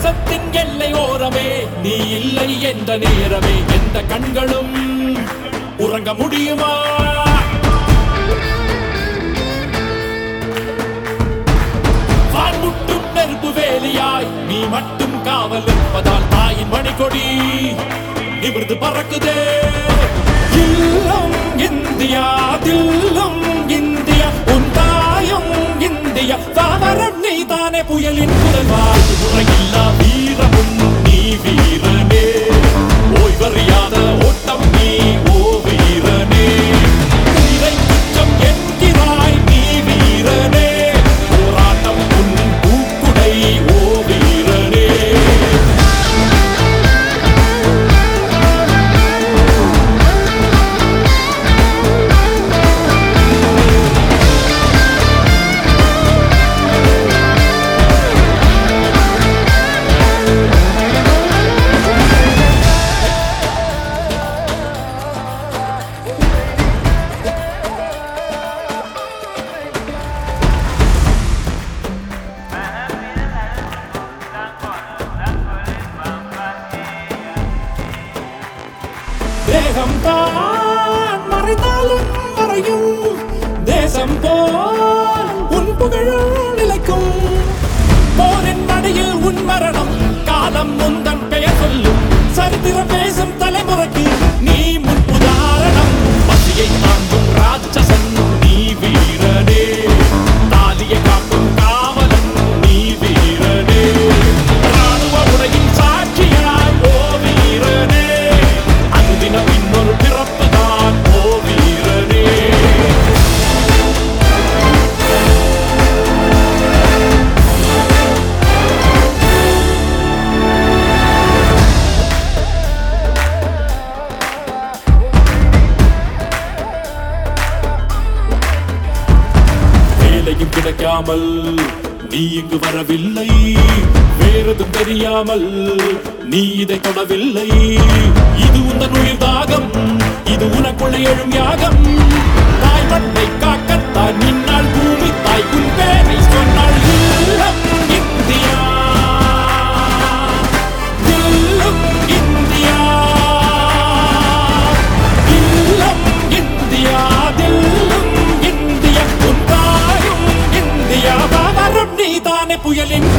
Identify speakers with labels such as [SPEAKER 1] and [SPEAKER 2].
[SPEAKER 1] தேசத்தின் எல்லை ஓரமே நீ இல்லை என்ற நேரமே எந்த கண்களும் உறங்க முடியுமா வான்முட்டும் நெருப்பு வேலியாய் நீ மட்டும் காவல் இருப்பதால் தாயின் மணிக்கொடி நிமிர்ந்து பறக்குதே இல்லம் இந்தியா தில்லம் இந்தியா உன் தாயும் இந்தியா தாவரம் நீ தானே புயலின் புதல்வாய் முறையில்லா வீரமும் நீ வீரனே ஓய்வறியாத ஓட்டம் நீ ஓ வீரனே உயிரை குற்றம் என்கிறாய் நீ வீரனே போராட்டம் உன் பூக்குடை ஓ வீரனே தேகம் தான் மறைந்தாலும் மறையும் தேசம் போல் உன் புகழ் நிலைக்கும் போரின் நடையில் உன் மரணம் காலம் முந்தன் பெயர் சொல்லும் சரித்திரம் பேசும் தலைமுறைக்கு நீ முன் உதாரணம் பசியை தாங்கும் ராட்சசன் நீ வீரனே தாலியை காக்கும் காவலன் நீ வீரனே ராணுவ உடையின் சாட்சியாய் ஓ வீரனே அனுதினம் இன்னொரு பிறப்புதான் ஓ வீரனே வேலையும் கிடைக்காமல் நீ இங்கு வரவில்லை வேறதும் தெரியாமல் நீ இதை தொடவில்லை இது உந்தன் உயிர் தாகம் இது உனக்குள்ள எழும் யாகம் தாய் மண்ணை காக்கத்தான் நின்னால் பூமி தாய் உன் பேரை சொன்னால் இல்லம் இந்தியா இல்லம் இந்தியா இல்லம் இந்தியா தில்லும் இந்தியா உன் தாயும் இந்தியா வரும் நீதானே புயலின்